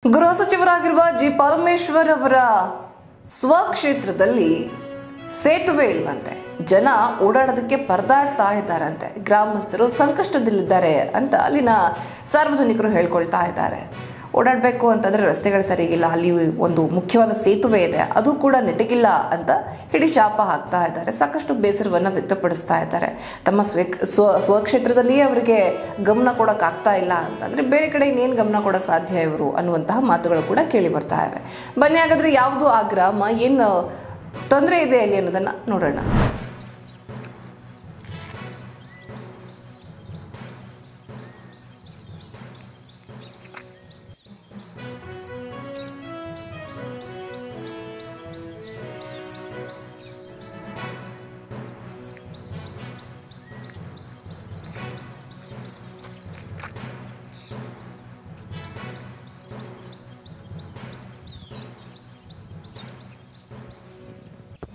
ಗೃಹ ಸಚಿವರಾಗಿರುವ ಜಿ ಪರಮೇಶ್ವರ್ ಅವರ ಸ್ವಕ್ಷೇತ್ರದಲ್ಲಿ ಸೇತುವೆ ಇಲ್ವಂತೆ ಜನ ಓಡಾಡೋದಕ್ಕೆ ಪರದಾಡ್ತಾ ಇದ್ದಾರಂತೆ ಗ್ರಾಮಸ್ಥರು ಸಂಕಷ್ಟದಲ್ಲಿದ್ದಾರೆ ಅಂತ ಅಲ್ಲಿನ ಸಾರ್ವಜನಿಕರು ಹೇಳ್ಕೊಳ್ತಾ ಇದ್ದಾರೆ ಓಡಾಡಬೇಕು ಅಂತಂದ್ರೆ ರಸ್ತೆಗಳು ಸರಿಗಿಲ್ಲ ಅಲ್ಲಿ ಒಂದು ಮುಖ್ಯವಾದ ಸೇತುವೆ ಇದೆ ಅದು ಕೂಡ ನೆಟಗಿಲ್ಲ ಅಂತ ಹಿಡಿ ಶಾಪ ಹಾಕ್ತಾ ಇದ್ದಾರೆ ಸಾಕಷ್ಟು ಬೇಸರವನ್ನು ವ್ಯಕ್ತಪಡಿಸ್ತಾ ಇದ್ದಾರೆ ತಮ್ಮ ಸ್ವ ಸ್ವ ಸ್ವಕ್ಷೇತ್ರದಲ್ಲಿಯೇ ಅವರಿಗೆ ಗಮನ ಕೊಡೋಕೆ ಆಗ್ತಾ ಇಲ್ಲ ಅಂತಂದ್ರೆ ಬೇರೆ ಕಡೆ ಇನ್ನೇನು ಗಮನ ಕೊಡೋಕೆ ಸಾಧ್ಯ ಇವರು ಅನ್ನುವಂತಹ ಮಾತುಗಳು ಕೂಡ ಕೇಳಿ ಬರ್ತಾ ಇವೆ ಬನ್ನಿ ಹಾಗಾದ್ರೆ ಯಾವುದು ಆ ಗ್ರಾಮ ಏನು ತೊಂದರೆ ಇದೆ ಅಲ್ಲಿ ಅನ್ನೋದನ್ನ ನೋಡೋಣ